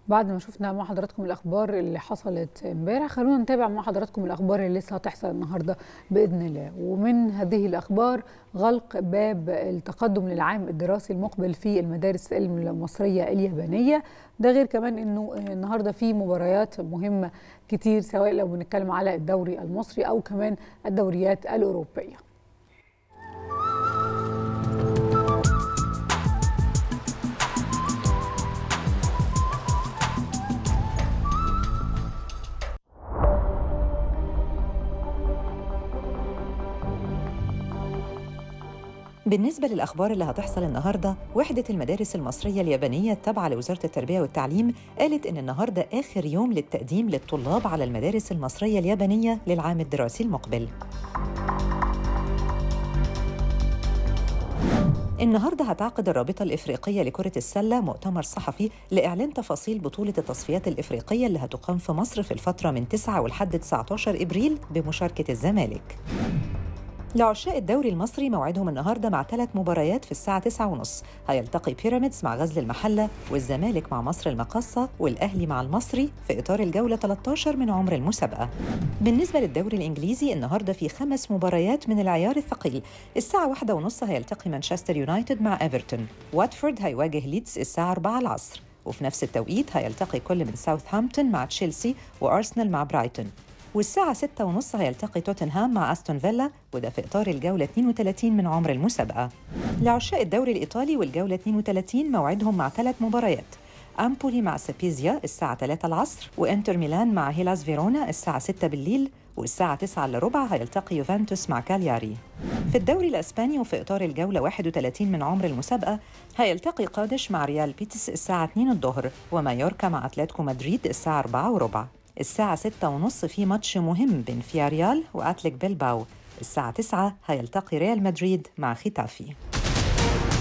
بعد ما شفنا مع حضراتكم الاخبار اللي حصلت امبارح خلونا نتابع مع حضراتكم الاخبار اللي لسه هتحصل النهارده باذن الله ومن هذه الاخبار غلق باب التقدم للعام الدراسي المقبل في المدارس المصريه اليابانيه ده غير كمان انه النهارده في مباريات مهمه كتير سواء لو بنتكلم على الدوري المصري او كمان الدوريات الاوروبيه بالنسبة للأخبار اللي هتحصل النهاردة وحدة المدارس المصرية اليابانية التابعة لوزارة التربية والتعليم قالت إن النهاردة آخر يوم للتقديم للطلاب على المدارس المصرية اليابانية للعام الدراسي المقبل النهارده هتعقد الرابطة الإفريقية لكرة السلة مؤتمر صحفي لإعلان تفاصيل بطولة التصفيات الإفريقية اللي هتقام في مصر في الفترة من 9 ولحد 19 إبريل بمشاركة الزمالك. لعشاق الدوري المصري موعدهم النهارده مع ثلاث مباريات في الساعة 9:30 هيلتقي بيراميدز مع غزل المحلة والزمالك مع مصر المقاصة والأهلي مع المصري في إطار الجولة 13 من عمر المسابقة. بالنسبة للدوري الإنجليزي النهارده في خمس مباريات من العيار الثقيل. الساعة 1:30 هيلتقي مانشستر يونايتد مع ايفرتون، واتفورد هيواجه ليدز الساعة 4 العصر. وفي نفس التوقيت هيلتقي كل من ساوثهامبتون مع تشيلسي وأرسنال مع برايتون والساعة 6 ونص هيلتقي توتنهام مع أستون فيلا وده في إطار الجولة 32 من عمر المسابقة لعشاق الدوري الإيطالي والجولة 32 موعدهم مع ثلاث مباريات أمبولي مع سابيزيا الساعة 3 العصر وإنتر ميلان مع هيلاس فيرونا الساعة 6 بالليل والساعة 9 إلا ربع هيلتقي يوفنتوس مع كالياري. في الدوري الأسباني وفي إطار الجولة 31 من عمر المسابقة هيلتقي قادش مع ريال بيتس الساعة 2 الظهر ومايوركا مع أتلتيكو مدريد الساعة 4 وربع. الساعة 6 ونص في ماتش مهم بين فياريال وأتليك بيلباو الساعة 9 هيلتقي ريال مدريد مع ختافي